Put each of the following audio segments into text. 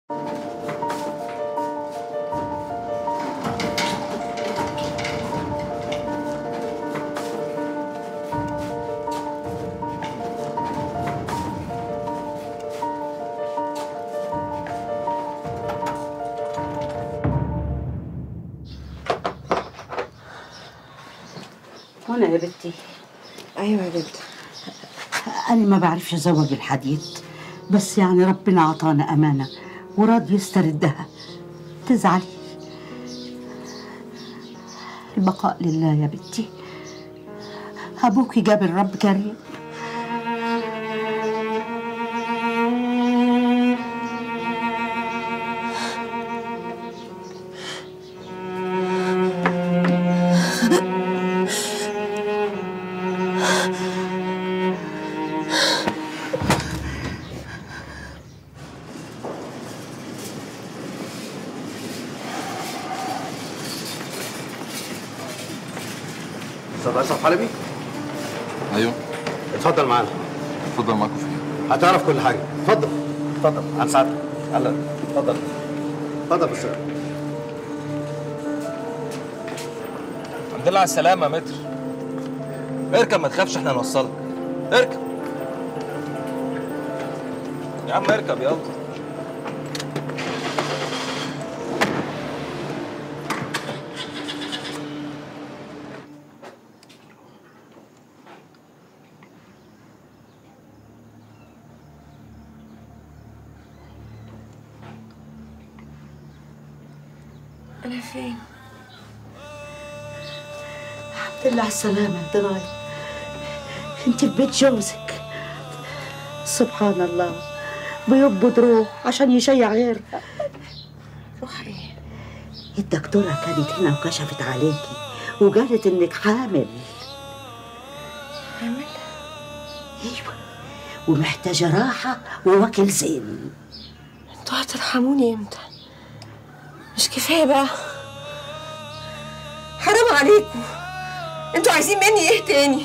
هنا يا بنتي ايوه يا بنتي أنا ما بعرفش أزوج الحديد بس يعني ربنا عطانا أمانة وراضي يستردها تزعلي البقاء لله يا بنتي أبوكي جاب الرب كريم استاذ اشرف حلبي ايوه اتفضل معانا اتفضل معاكم فين هتعرف كل حاجه اتفضل اتفضل عن سعادتك يلا اتفضل اتفضل بالسلامه الحمد لله على السلامة يا متر اركب ما تخافش احنا هنوصلك اركب يا عم اركب يلا انا فين الحمد لله على السلامة يا دراي انت في بيت جوزك سبحان الله بيقبض روح عشان يشيع غيرها روح ايه الدكتورة كانت هنا وكشفت عليكي وقالت انك حامل عامل ايوه ومحتاجة راحة ووكل زين انتوا هترحموني امتى مش كفايه بقى حرام عليكم انتوا عايزين مني ايه تاني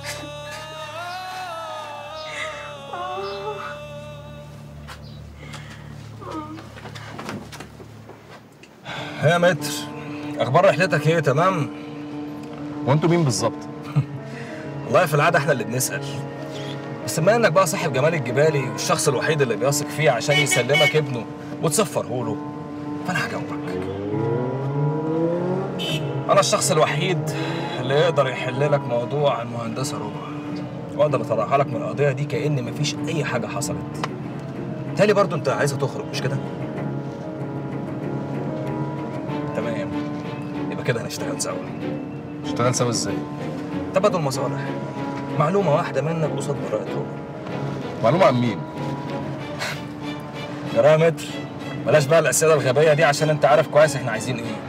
يا متر اخبار رحلتك ايه تمام وانتوا مين بالظبط والله في العادة احنا اللي بنسأل بس بما انك بقى صاحب جمال الجبالي والشخص الوحيد اللي بيثق فيه عشان يسلمك ابنه وتسفره له فانا هجاوبك انا الشخص الوحيد اللي يقدر يحل لك موضوع المهندسه ربع واقدر اطلعها لك من القضيه دي كأن مفيش اي حاجه حصلت تالي برضو انت عايزه تخرج مش كده تمام يبقى كده هنشتغل سوا اشتغل سوا ازاي تبادل مصالح معلومه واحده منك قصاد براءه ربع معلومه عن مين يا متر بلاش بقى الاسئله الغبيه دي عشان انت عارف كويس احنا عايزين ايه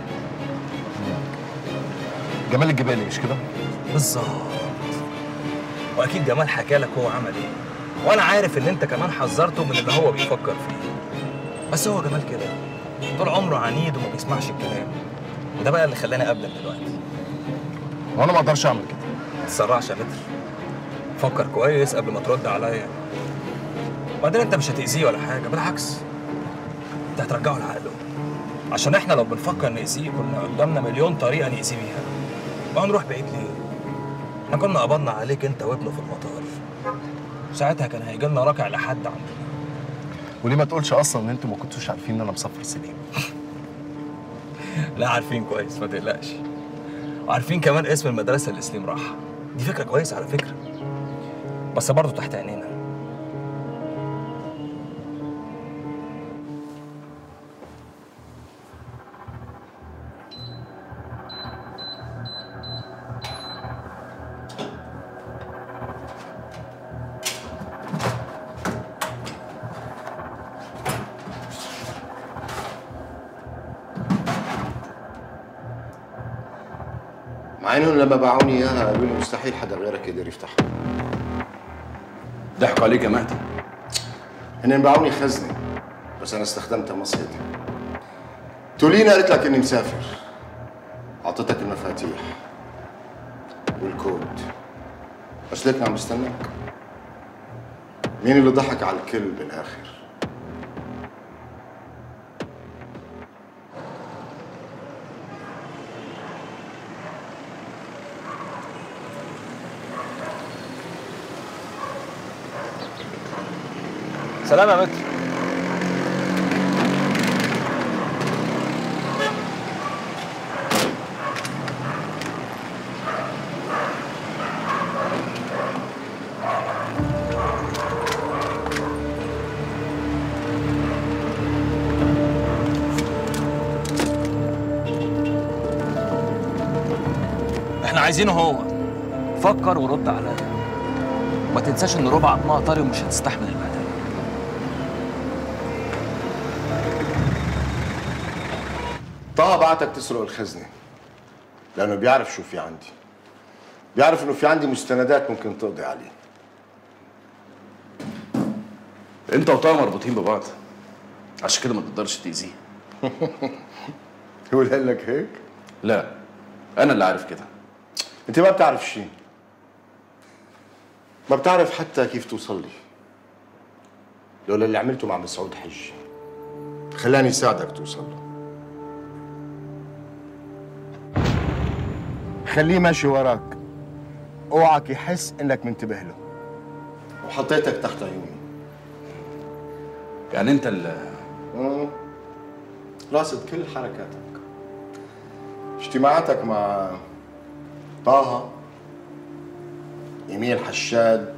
جمال الجبالي مش كده بالظبط واكيد جمال حكى لك هو عمل ايه وانا عارف ان انت كمان حذرته من اللي هو بيفكر فيه بس هو جمال كده طول عمره عنيد وما بيسمعش الكلام وده بقى اللي خلاني اقابلك دلوقتي وانا ما اقدرش اعمل كده ما تسرعش يا متر فكر كويس قبل ما ترد عليا وبعدين انت مش هتأذيه ولا حاجه بالعكس انت هترجعه لعقله عشان احنا لو بنفكر نأذيه كنا قدامنا مليون طريقه نأذيه بيها وهنروح بعيد ليه؟ احنا كنا قبضنا عليك انت وابنه في المطار ساعتها كان هيجي لنا راكع لحد عندنا وليه ما تقولش اصلا ان انتوا ما كنتوش عارفين ان انا مسافر سليم لا عارفين كويس ما تقلقش وعارفين كمان اسم المدرسه اللي سليم راح دي فكره كويسه على فكره بس برضه تحت عينينا مع انهم لما باعوني اياها قالوا لي مستحيل حدا غيرك يقدر يفتحها ضحكوا عليك يا مهدي هن باعوني خزنه بس انا استخدمتها مصيدة تولينا قالت لك اني مسافر اعطيتك المفاتيح والكود بس ليك عم بستناك مين اللي ضحك على الكل بالاخر سلام يا متر احنا عايزينه هو فكر ورد عليا وما تنساش ان ربع عظمها طري ومش هتستحمل البهدله طه بعتك تسرق الخزنه لانه بيعرف شو في عندي بيعرف انه في عندي مستندات ممكن تقضي عليه انت وطه مربوطين ببعض عشان كده ما تقدرش تاذيه هو اللي قال لك هيك لا انا اللي عارف كده انت ما بتعرف شيء ما بتعرف حتى كيف توصل لي لولا اللي عملته مع مسعود حجي خلاني ساعدك توصل له خليه ماشي وراك اوعك يحس انك منتبه له وحطيتك تحت عيوني يعني انت اللي راصد كل حركاتك اجتماعاتك مع طه ايميل حشاد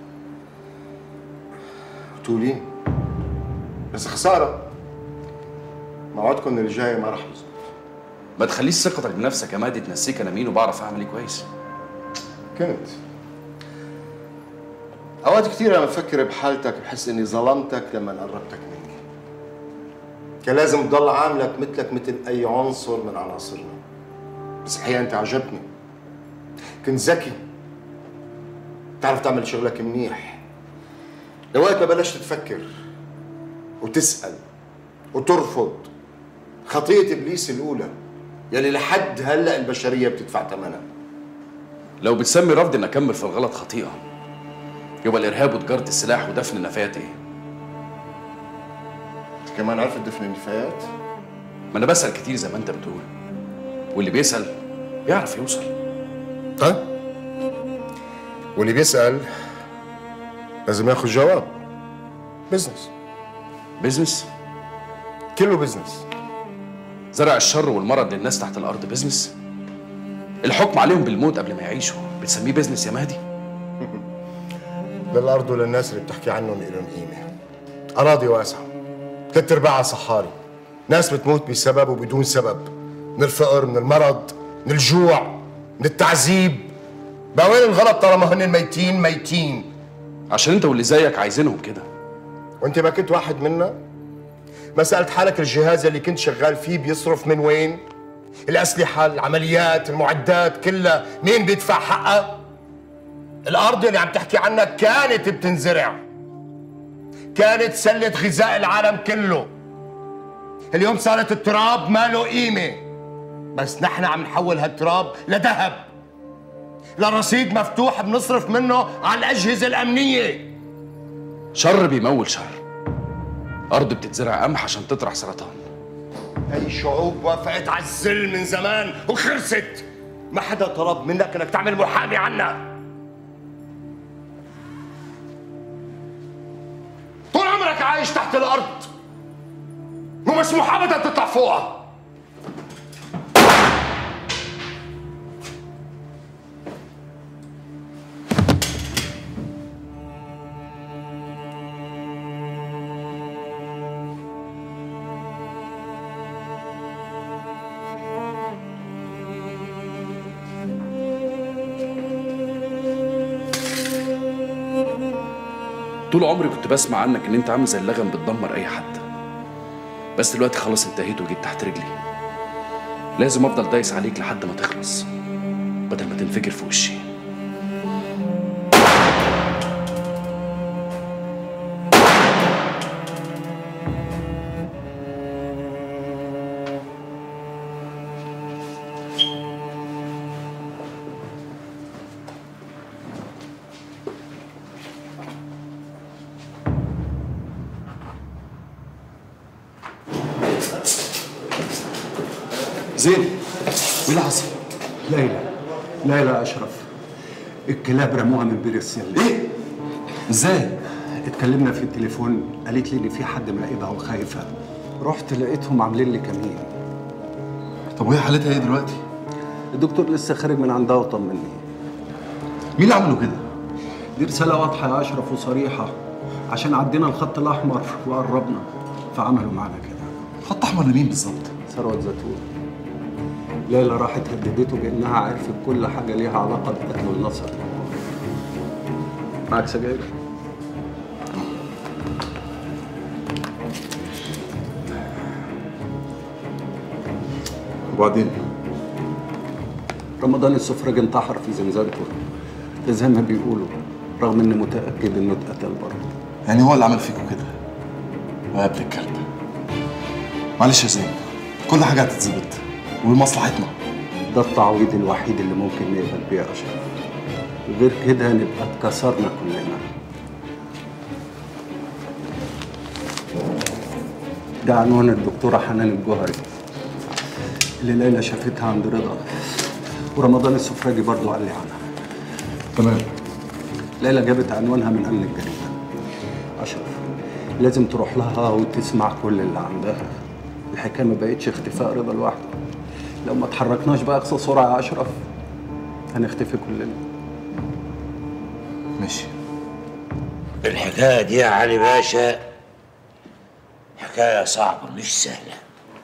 وتولين بس خساره موعدكم اللي جاي ما راح يزبط ما تخليش ثقتك بنفسك يا مهدي تنسيك انا مين وبعرف اعمل ايه كويس كنت اوقات كثير لما بفكر بحالتك بحس اني ظلمتك لما قربتك مني كان لازم تضل عاملك مثلك مثل اي عنصر من عناصرنا بس الحقيقه انت عجبتني كنت ذكي تعرف تعمل شغلك منيح لوقت ما بلشت تفكر وتسأل وترفض خطية إبليس الأولى يلي لحد هلأ البشرية بتدفع ثمنها لو بتسمي رفض ان اكمل في الغلط خطيئه يبقى الارهاب وتجاره السلاح ودفن النفايات ايه أنت كمان عرفت دفن النفايات؟ ما انا بسال كتير زي ما انت بتقول واللي بيسال بيعرف يوصل طيب واللي بيسأل لازم ياخذ جواب بزنس بيزنس كله بزنس زرع الشر والمرض للناس تحت الارض بيزنس الحكم عليهم بالموت قبل ما يعيشوا بتسميه بيزنس يا مهدي للأرض وللناس اللي بتحكي عنهم إلهم قيمة أراضي واسعة ثلاث أرباعها صحاري ناس بتموت بسبب وبدون سبب من الفقر من المرض من الجوع من التعذيب بقى وين الغلط طالما هن ميتين ميتين عشان انت واللي زيك عايزينهم كده وانت ما كنت واحد منا ما سألت حالك الجهاز اللي كنت شغال فيه بيصرف من وين الأسلحة العمليات المعدات كلها مين بيدفع حقها الأرض اللي عم تحكي عنها كانت بتنزرع كانت سلة غذاء العالم كله اليوم صارت التراب ما له قيمة بس نحن عم نحول هالتراب لذهب لرصيد مفتوح بنصرف منه على الأجهزة الأمنية شر بيمول شر ارض بتتزرع قمح عشان تطرح سرطان هي شعوب وافقت على الذل من زمان وخلصت ما حدا طلب منك انك تعمل محامي عنا طول عمرك عايش تحت الارض ومسموح ابدا تطلع فوقها طول عمري كنت بسمع عنك ان انت عامل زي اللغم بتدمر اي حد بس دلوقتي خلاص انتهيت وجيت تحت رجلي لازم افضل دايس عليك لحد ما تخلص بدل ما تنفجر في وشي زين مين اللي حصل؟ ليلى ليلى اشرف الكلاب رموها من بير السلم ايه ازاي اتكلمنا في التليفون قالت لي ان في حد مراقبها وخايفه رحت لقيتهم عاملين لي كمين طب وهي حالتها ايه دلوقتي؟ الدكتور لسه خارج من عندها وطمني مين اللي عملوا كده؟ دي رساله واضحه يا اشرف وصريحه عشان عدينا الخط الاحمر وقربنا فعملوا معانا كده خط احمر لمين بالظبط؟ ثروت زيتون ليلى راحت هددته بانها عرفت كل حاجه ليها علاقه بقتل النصر معاك سجاير وبعدين؟ رمضان السفرج انتحر في زنزانته ده زي ما بيقولوا رغم اني متاكد انه اتقتل برضه يعني هو اللي عمل فيكم كده يا ابن الكلب معلش يا زين كل حاجه هتتظبط ولمصلحتنا ده التعويض الوحيد اللي ممكن نقبل بيه يا اشرف غير كده نبقى اتكسرنا كلنا ده عنوان الدكتورة حنان الجوهري اللي ليلى شافتها عند رضا ورمضان السفراجي برضو قال لي عنها تمام ليلى جابت عنوانها من أمن الجريمة أشرف لازم تروح لها وتسمع كل اللي عندها الحكاية ما بقتش اختفاء رضا لوحده لو ما اتحركناش بأقصى سرعة يا أشرف هنختفي كلنا ماشي الحكاية دي يا علي باشا حكاية صعبة مش سهلة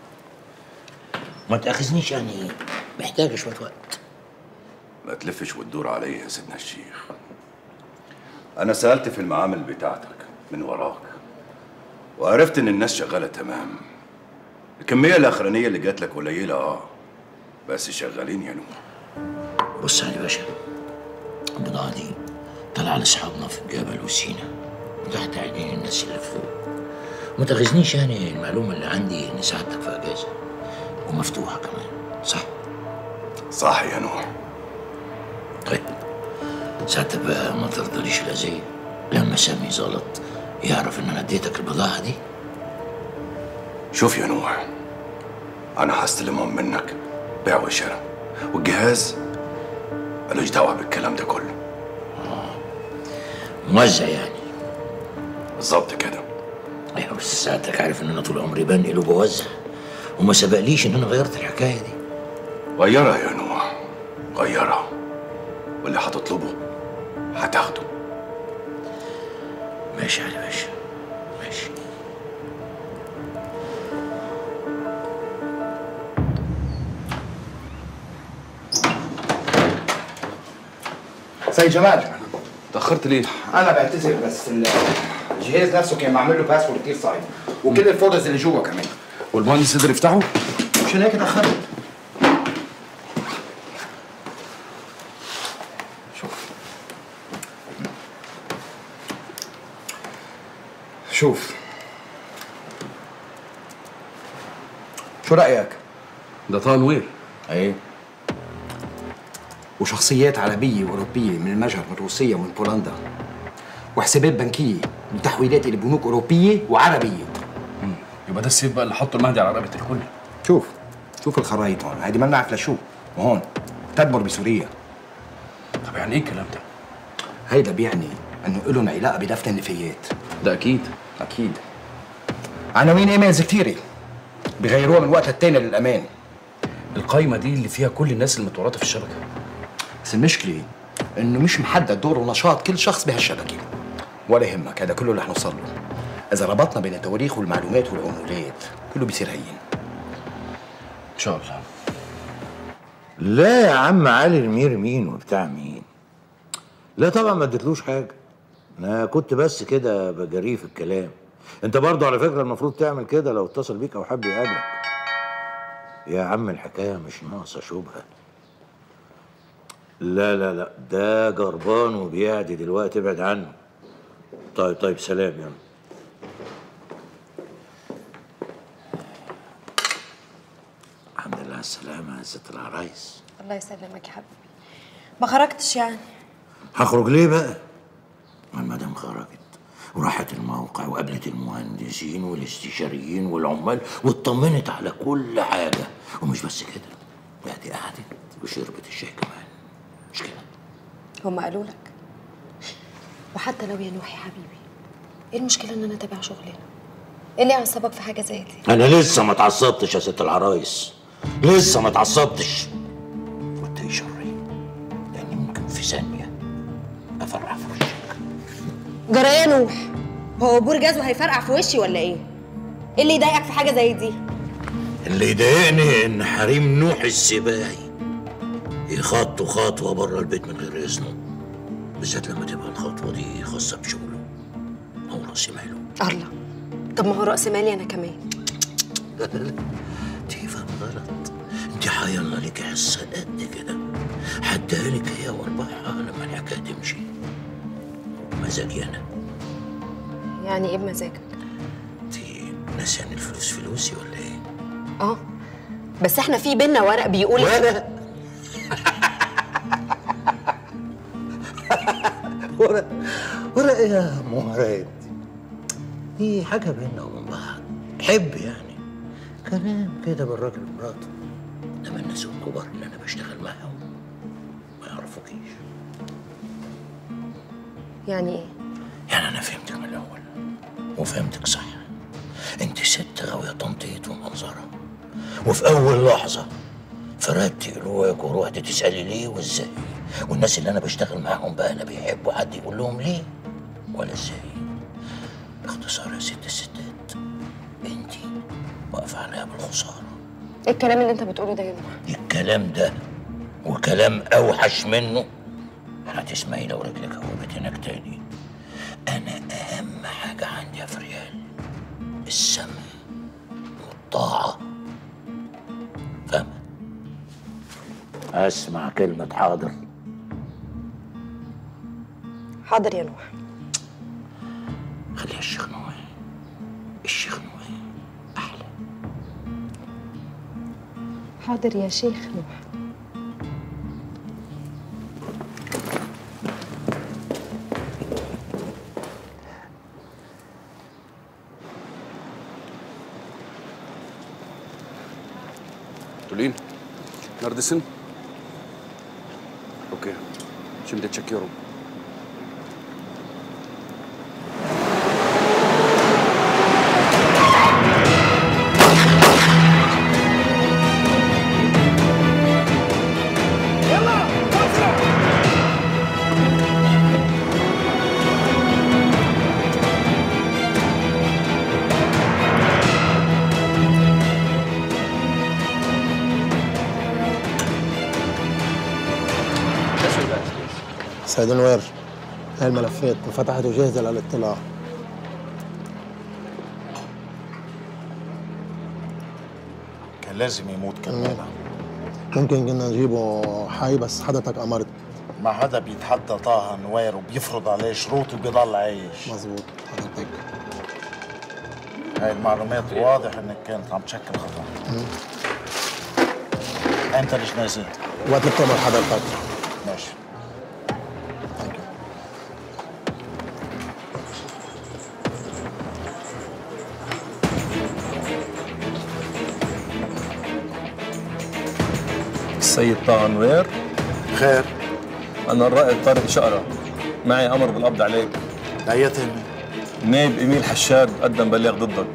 ما تأخذنيش يعني محتاجة شوية وقت ما تلفش وتدور عليا يا سيدنا الشيخ انا سالت في المعامل بتاعتك من وراك وعرفت ان الناس شغاله تمام الكميه الاخرانيه اللي جات لك قليله اه بس شغالين يا نور بص يا علي باشا البضاعة دي طلع لأصحابنا في الجبل وسينا وتحت عينين الناس اللي فوق ما تاخذنيش يعني المعلومة اللي عندي إن سعادتك في أجازة ومفتوحة كمان صح؟ صح يا نور طيب ساعتها بقى ما ترضليش الأذية لما سامي زلط يعرف إن أنا اديتك البضاعة دي شوف يا نوح انا هستلمهم منك بيع وشراء والجهاز ملوش دعوه بالكلام ده كله موزع يعني بالظبط كده ايوه بس ساعتك عارف ان انا طول عمري بنقل وبوزع وما سبقليش ان انا غيرت الحكايه دي غيرها يا نوح غيرها واللي هتطلبه هتاخده ماشي يا علي باشا ماشي سيد جمال اتاخرت ليه؟ انا بعتذر بس ال- الجهاز نفسه كان معمول له باسورد كتير صعب وكل الفولدرز اللي جوه كمان والمهندس قدر يفتحه؟ مشان هيك اتاخرت شوف شوف شو رايك؟ ده تنوير ايه وشخصيات عربية وأوروبية من المجر من روسيا ومن بولندا وحسابات بنكية وتحويلات إلى بنوك أوروبية وعربية يبقى ده السيف بقى اللي حطه المهدي على رقبه الكل شوف شوف الخرايط هون هيدي مالنا عارف لشو وهون تدمر بسوريا طب يعني ايه الكلام ده؟ هيدا بيعني انه إلهم علاقة بدفن النفايات ده اكيد اكيد عناوين ايميلز كتيرة بغيروها من وقت التاني للأمان القايمه دي اللي فيها كل الناس المتورطه في الشبكه بس المشكلة انه مش محدد دور ونشاط كل شخص بهالشبكة ولا يهمك هذا كله رح نوصل له إذا ربطنا بين التواريخ والمعلومات والعمولات كله بيصير هين ان شاء الله لا يا عم علي المير مين وبتاع مين لا طبعا ما اديتلوش حاجه انا كنت بس كده بجريه في الكلام انت برضو على فكره المفروض تعمل كده لو اتصل بيك او حب يقابلك يا عم الحكايه مش ناقصه شبهه لا لا لا ده جربان وبيعدي دلوقتي ابعد عنه طيب طيب سلام يلا الحمد لله على السلامة يا ست العرايس الله يسلمك يا حبيبي ما خرجتش يعني هخرج ليه بقى؟ ما المدام خرجت وراحت الموقع وقابلت المهندسين والاستشاريين والعمال واطمنت على كل حاجة ومش بس كده لا دي قعدت وشربت الشاي كمان مش كده؟ هم قالوا لك وحتى لو يا نوح يا حبيبي ايه المشكله ان انا اتابع شغلنا ايه اللي يعصبك في حاجه زي دي انا لسه ما اتعصبتش يا ست العرايس لسه ما اتعصبتش وانت ايه شري لاني ممكن في ثانيه افرع في وشك جرى يا نوح هو بور جزو هيفرقع في وشي ولا ايه ايه اللي يضايقك في حاجه زي دي اللي يضايقني ان حريم نوح السباعي يخطوا خطوه بره البيت من غير اذنه بالذات لما تبقى الخطوه دي خاصه بشغله او راس ماله الله طب ما هو راس مالي انا كمان لا لا لا تفهم غلط انت حيرنا لك حصه قد كده هديها لك هي وارباحها لما الحكايه تمشي مزاجي انا يعني ايه بمزاجك ناسي ان الفلوس فلوسي ولا ايه؟ اه بس احنا في بينا ورق بيقول ورق ورق ورق ايه يا مراد دي حاجه بيننا وبين بعض حب يعني كلام كده بالراجل ومراته انما الناس الكبار اللي انا بشتغل معاهم ما يعرفوكيش يعني ايه يعني انا فهمتك من الاول وفهمتك صح انت ست غاويه تنطيط ومنظره وفي اول لحظه فردتي قلوبك ورحت تسالي ليه وازاي والناس اللي انا بشتغل معاهم بقى لا بيحبوا حد يقول لهم ليه ولا ازاي باختصار يا ست الستات انت واقفه عليها بالخساره ايه الكلام اللي انت بتقوله ده يا نوح الكلام ده وكلام اوحش منه هتسمعي لو رجلك هوبت هناك تاني انا اهم حاجه عندي يا فريال السمع والطاعه فاهمه اسمع كلمه حاضر حاضر يا نوح خليها الشيخ نوح الشيخ نوح حاضر يا شيخ نوح تقولين نردسن اوكي şimdi çekiyorum سيد نوير هاي الملفات انفتحت وجاهزة للاطلاع كان لازم يموت كمان ممكن كنا نجيبه حي بس حضرتك أمرت ما حدا بيتحدى طه نوير وبيفرض عليه شروط وبيضل عايش مظبوط حضرتك هاي المعلومات واضح انك كانت عم تشكل خطر امتى الجنازة؟ وقت اللي بتأمر حضرتك ماشي السيد طه نوير خير أنا الرائد طارق شقرة معي أمر بالقبض عليك دعيتني نائب إميل حشاد قدم بلاغ ضدك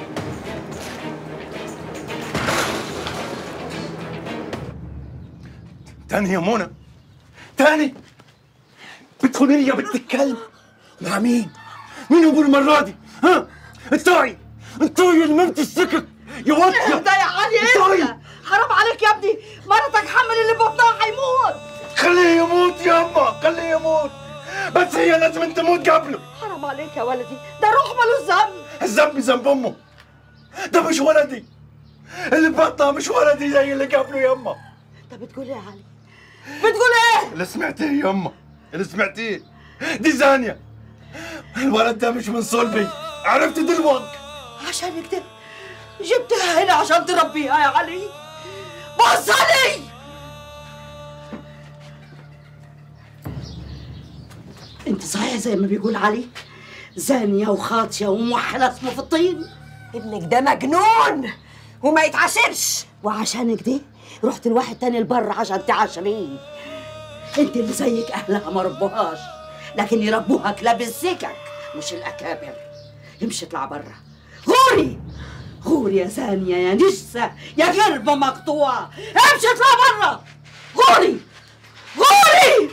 تاني يا منى تاني بتخوني لي يا بنت الكلب مع مين؟ مين ابو المرة دي؟ ها؟ انتوي انتوي اللي ما بتسكت يا وطية اهدى يا علي اهدى حرام عليك يا ابني مرتك حمل اللي بطنها هيموت خليه يموت يابا خليه يموت بس هي لازم تموت قبله حرام عليك يا ولدي ده روح ملوش ذنب الذنب ذنب امه ده مش ولدي اللي بطنها مش ولدي زي اللي قبله يما انت بتقول ايه يا علي بتقول ايه اللي سمعتيه يما اللي سمعتيه دي زانية الولد ده مش من صلبي عرفت دلوقتي عشان كده جبتها هنا عشان تربيها يا علي بص علي انت صحيح زي ما بيقول علي زانية وخاطية وموحلة اسمه في الطين ابنك ده مجنون وما يتعاشرش وعشان كده رحت لواحد تاني البر عشان تعاشريه انت اللي زيك اهلها ما ربوهاش لكن يربوها كلاب السكك مش الاكابر امشي اطلع برا غوري غوري يا زانية يا نجسة يا قربة مقطوعة امشي اطلع برا غوري غوري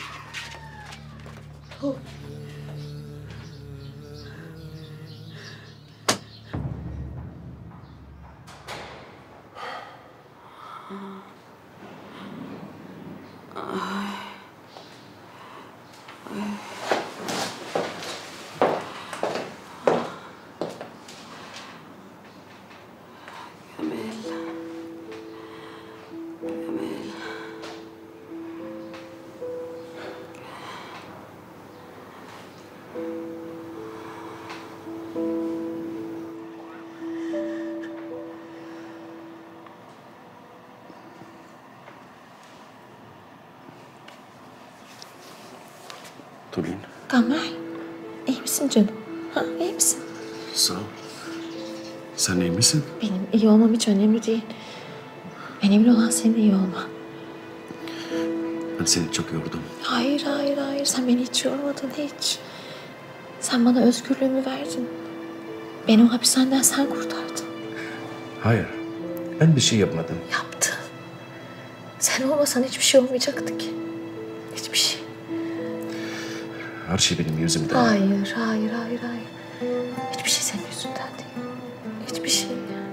Tulin. Kamal, iyi misin canım? Ha, iyi misin? Sağ ol. Sen iyi misin? Benim iyi olmam hiç önemli değil. Önemli olan senin iyi olman. Ben seni çok yordum. Hayır, hayır, hayır. Sen beni hiç yormadın, hiç. Sen bana özgürlüğümü verdin. Beni o hapishaneden sen kurtardın. Hayır. Ben bir şey yapmadım. Yaptın. Sen olmasan hiçbir şey olmayacaktı ki. Hiçbir şey. Her şey benim yüzümden. Hayır, hayır, hayır, hayır. Hiçbir şey senin yüzünden değil. Hiçbir şey.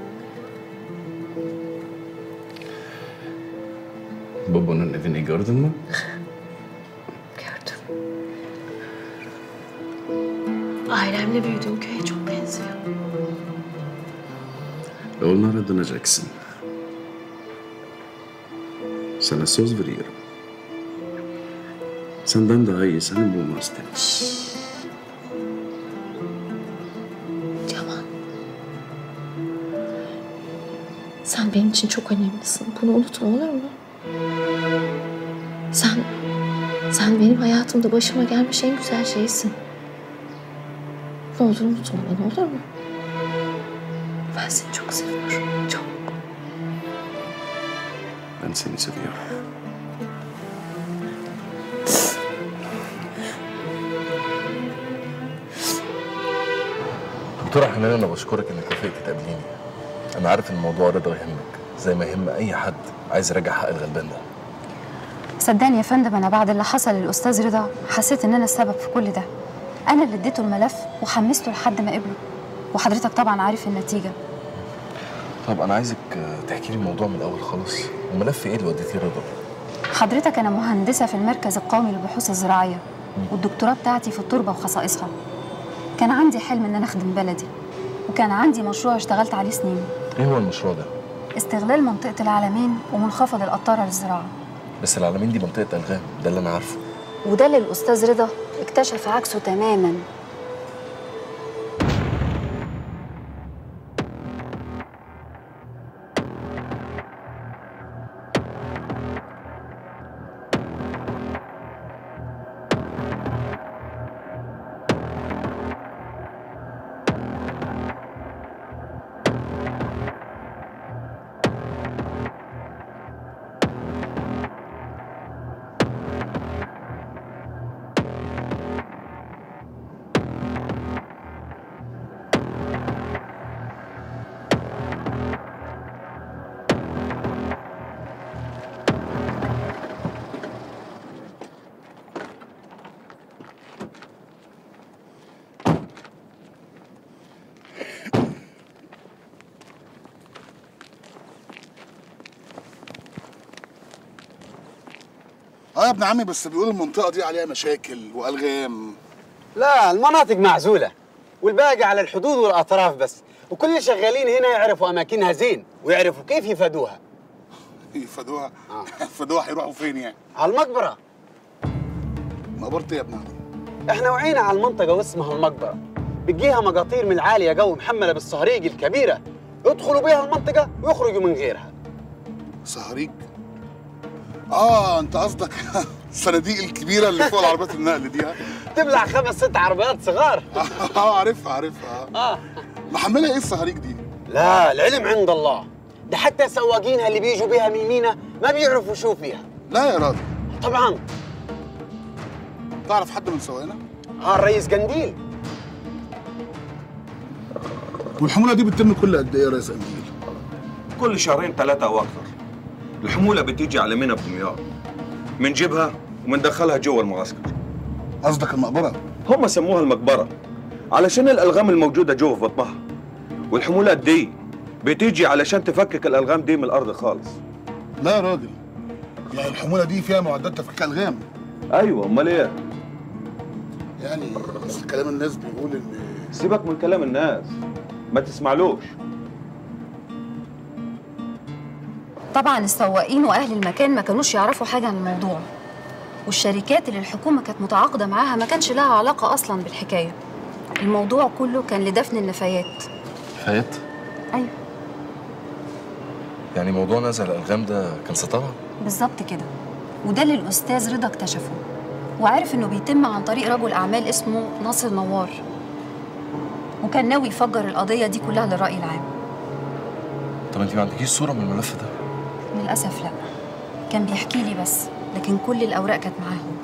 Babanın evini gördün mü? Gördüm. Ailemle büyüdüğüm köye çok benziyor. Onlara döneceksin. Sana söz veriyorum. Senden daha iyi seni bulmazdım. Yaman. Sen benim için çok önemlisin. Bunu unutma olur mu? Sen, sen benim hayatımda başıma gelmiş en güzel şeysin. Ne olur unutma beni olur mu? Ben seni çok seviyorum. Çok. Ben seni seviyorum. دكتورة حنان أنا بشكرك إنك وافقتي تقابليني. أنا عارف إن الموضوع رضا يهمك زي ما يهم أي حد عايز يراجع حق الغلبان ده. صدقني يا فندم انا بعد اللي حصل للاستاذ رضا حسيت ان انا السبب في كل ده انا اللي اديته الملف وحمسته لحد ما قبله وحضرتك طبعا عارف النتيجه طب أنا عايزك آه، تحكي لي الموضوع من الأول خالص. الملف إيه اللي وديتيه رضا؟ حضرتك انا مهندسه في المركز القومي للبحوث الزراعيه والدكتوراه بتاعتي في التربه وخصائصها كان عندي حلم ان انا اخدم بلدي وكان عندي مشروع اشتغلت عليه سنين إيه هو المشروع ده؟ استغلال منطقه العالمين ومنخفض القطاره للزراعه بس العالمين دي منطقة ألغام، ده اللي أنا عارفه. وده اللي الاستاذ رضا اكتشف عكسه تماما اه يا ابن عمي بس بيقول المنطقه دي عليها مشاكل والغام لا المناطق معزولة والباقي على الحدود والأطراف بس وكل اللي شغالين هنا يعرفوا أماكنها زين ويعرفوا كيف يفادوها يفادوها يفادوها هيروحوا فين يعني على المقبرة مقبرة ايه يا ابن عمي احنا وعينا على المنطقة واسمها المقبرة بتجيها مقاطير من العالية جو محملة بالصهريج الكبيرة يدخلوا بيها المنطقة ويخرجوا من غيرها صهريج اه انت قصدك الصناديق الكبيره اللي فوق العربيات النقل دي ها تبلع خمس ست عربيات صغار اه عارفها عارفها اه محملها ايه الصهاريج دي لا العلم عند الله ده حتى سواقينها اللي بيجوا بيها من مينا ما بيعرفوا شو فيها لا يا راجل طبعا تعرف حد من سواقنا اه الرئيس قنديل والحموله دي بتتم كل قد ايه يا ريس قنديل كل شهرين ثلاثة أو أكثر الحمولة بتيجي على منى بدمياط منجيبها ومندخلها جوا المعسكر قصدك المقبره هم سموها المقبرة علشان الألغام الموجودة جوا في بطنها والحمولات دي بتيجي علشان تفكك الألغام دي من الأرض خالص لا يا راجل يعني الحموله دي فيها معدات تفكيك الغام أيوة أمال إيه؟ يعني بس كلام الناس بيقول ان سيبك من كلام الناس ما تسمعلوش طبعا السواقين واهل المكان ما كانوش يعرفوا حاجه عن الموضوع والشركات اللي الحكومه كانت متعاقده معاها ما كانش لها علاقه اصلا بالحكايه الموضوع كله كان لدفن النفايات فايت ايوه يعني موضوع نزل الالغام ده كان ستاره بالظبط كده وده اللي الاستاذ رضا اكتشفه وعرف انه بيتم عن طريق رجل اعمال اسمه ناصر نوار وكان ناوي يفجر القضيه دي كلها للراي العام طب انت ما عندكيش صوره من الملف ده للاسف لا كان بيحكي لي بس لكن كل الاوراق كانت معاه هو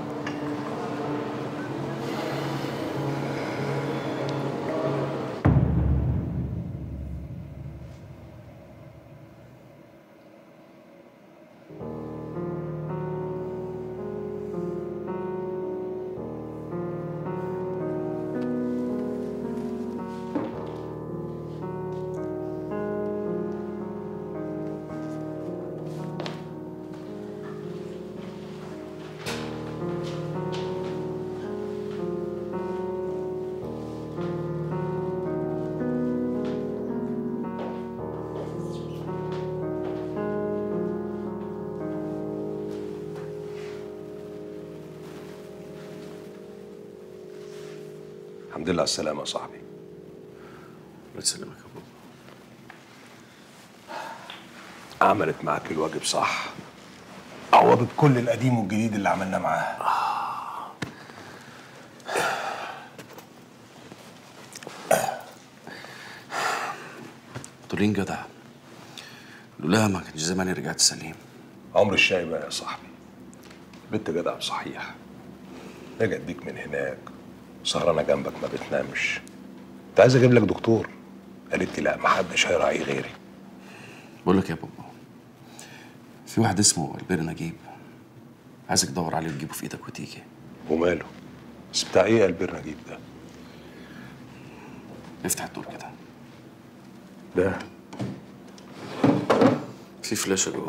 الحمد لله على السلامة يا صاحبي الله يسلمك يا بابا عملت معاك الواجب صح عوضت كل القديم والجديد اللي عملناه معاها طولين جدع لولاها ما كانش زماني رجعت سليم عمر الشاي بقى يا صاحبي بنت جدع صحيح رجعت بيك من هناك سهرانة جنبك ما بتنامش كنت عايز اجيب لك دكتور قالت لي لا محدش هيراعيه غيري بقول لك يا بابا في واحد اسمه البير نجيب عايزك تدور عليه وتجيبه في ايدك وتيجي وماله بس بتاع ايه قلب نجيب ده افتح الدور كده ده في فلاشة جوه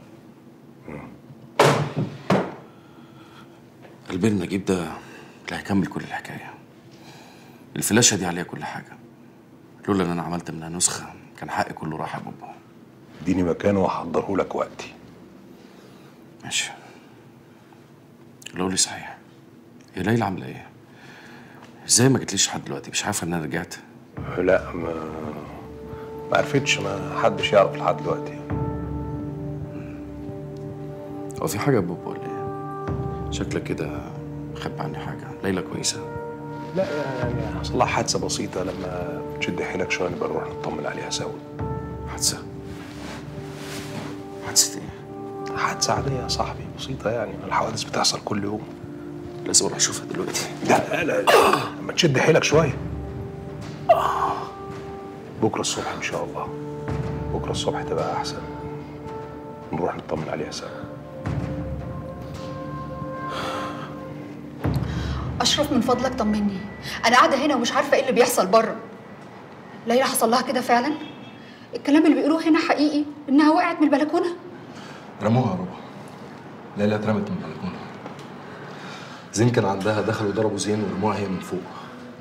البير نجيب ده اللي هيكمل كل الحكاية الفلاشة دي عليها كل حاجة لولا ان انا عملت منها نسخة كان حقي كله راح يا بابا اديني مكانه وهحضره لك وقتي ماشي لو لي صحيح هي ليلى عاملة ايه؟ ازاي ما جتليش لحد دلوقتي مش عارفة ان انا رجعت لا ما ما عرفتش ما حدش يعرف لحد دلوقتي هو في حاجة يا بابا ولا ايه؟ شكلك كده مخبي عني حاجة ليلى كويسة لا يعني حصل لها حادثة بسيطة لما تشد حيلك شوية نبقى نروح نطمن عليها سوا حادثة حادثة ايه؟ حادثة عادية يا صاحبي بسيطة يعني الحوادث بتحصل كل يوم لازم اروح اشوفها دلوقتي لا لا لا لما تشد حيلك شوية بكرة الصبح إن شاء الله بكرة الصبح تبقى أحسن نروح نطمن عليها سوا اشرف من فضلك طمني انا قاعده هنا ومش عارفه ايه اللي بيحصل بره ليلى حصل لها كده فعلا الكلام اللي بيقولوه هنا حقيقي انها وقعت من البلكونه رموها يا ربع ليلى اترمت من البلكونة زين كان عندها دخلوا ضربوا زين ورموها هي من فوق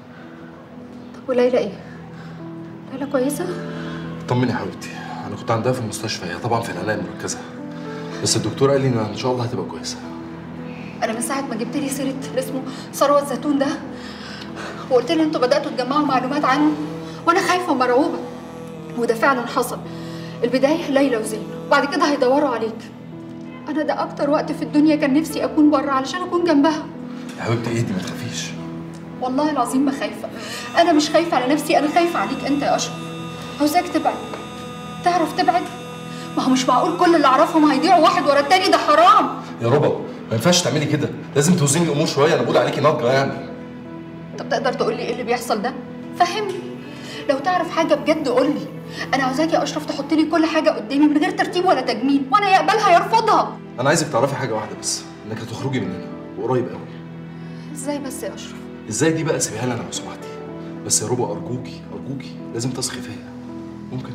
وليلى ايه ليلى كويسه طمني يا حبيبتي انا كنت عندها في المستشفى هي طبعا في العنايه المركزه بس الدكتور قال لي ان ان شاء الله هتبقى كويسه انا من ساعه ما جبت لي سيره اللي اسمه ثروه الزيتون ده وقلت لي انتوا بداتوا تجمعوا معلومات عنه وانا خايفه ومرعوبه وده فعلا حصل البدايه ليلى وزين وبعد كده هيدوروا عليك انا ده اكتر وقت في الدنيا كان نفسي اكون بره علشان اكون جنبها يا حبيبتي اهدي ما تخافيش والله العظيم ما خايفه انا مش خايفه على نفسي انا خايفه عليك انت يا اشرف عاوزاك تبعد تعرف تبعد ما هو مش معقول كل اللي اعرفهم هيضيعوا واحد ورا التاني ده حرام يا ربع ما ينفعش تعملي كده لازم توزني الامور شويه انا بقول عليكي ناضجه يعني طب تقدر تقول لي ايه اللي بيحصل ده فهمني لو تعرف حاجه بجد قول لي انا عاوزاك يا اشرف تحط لي كل حاجه قدامي من غير ترتيب ولا تجميل وانا يقبلها يرفضها انا عايزك تعرفي حاجه واحده بس انك هتخرجي من هنا وقريب قوي ازاي بس يا اشرف ازاي دي بقى سيبيها لي انا لو سمحتي بس يا روبا ارجوكي ارجوكي لازم تثقي فيا ممكن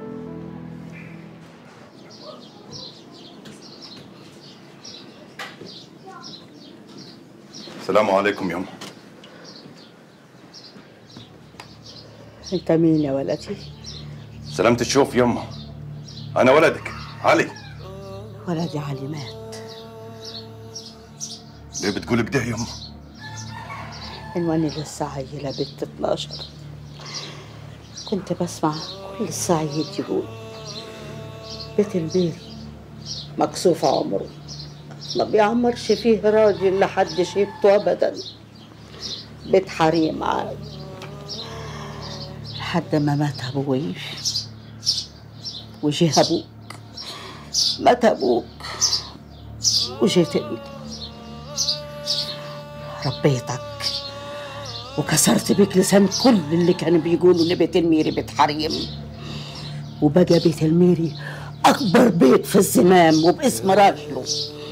السلام عليكم يما انت مين يا ولدي سلامة الشوف يما انا ولدك علي ولدي علي مات ليه بتقولي كده يما عنواني لسه عيلة بنت 12 كنت بسمع كل الصعيد يقول بيت البيري مكسوف عمره ما بيعمرش فيه راجل لحد شيبته ابدا بيت حريم عاد لحد ما مات ابوي وجه ابوك مات ابوك وجيت انت ربيتك وكسرت بيك لسان كل اللي كانوا بيقولوا ان بيت الميري بيت حريم وبقى بيت الميري اكبر بيت في الزمام وباسم راجله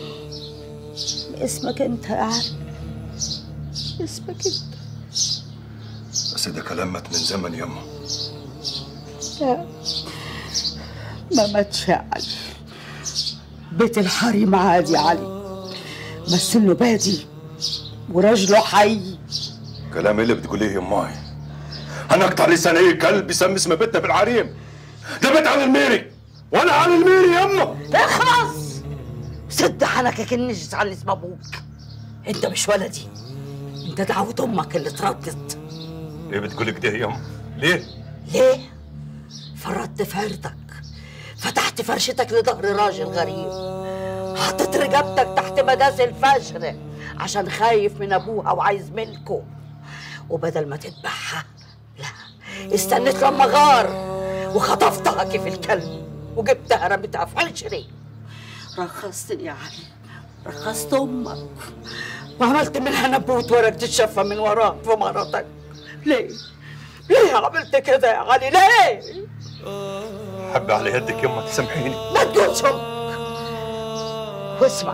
باسمك انت يا علي اسمك انت بس ده كلام مات من زمن يما لا ما ماتش يا علي بيت الحريم عادي يا علي بس انه بادي وراجله حي كلام إيه اللي بتقوليه يماي انا اقطع لسان اي كلب يسمي اسم بيتنا بالعريم ده بيت علي الميري وانا علي الميري يما اخلص سد حنكك النجس عن اسم ابوك انت مش ولدي انت دعوة امك اللي اتردت ليه بتقولي كده يما ليه ليه فرطت فردك فتحت فرشتك لظهر راجل غريب حطيت رقبتك تحت مداس الفجر عشان خايف من ابوها وعايز ملكه وبدل ما تذبحها لا استنيت لما غار وخطفتها كيف الكلب وجبتها رميتها في حجري رخصتني يا علي رخصت امك وعملت منها نبوت ورقة الشفة من وراك في مرتك ليه؟ ليه عملت كده يا علي ليه؟ حب على يدك يما تسامحيني ما تقولش امك واسمع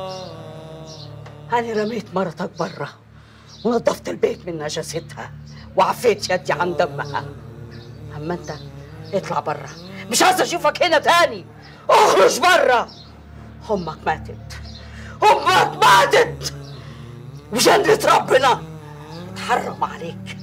أنا رميت مرتك برا ونظفت البيت من نجاستها وعفيت يدي عن دمها أما أنت اطلع برا مش عايز أشوفك هنا تاني اخرج برا أمك ماتت أمك ماتت وجنة ربنا تحرم عليك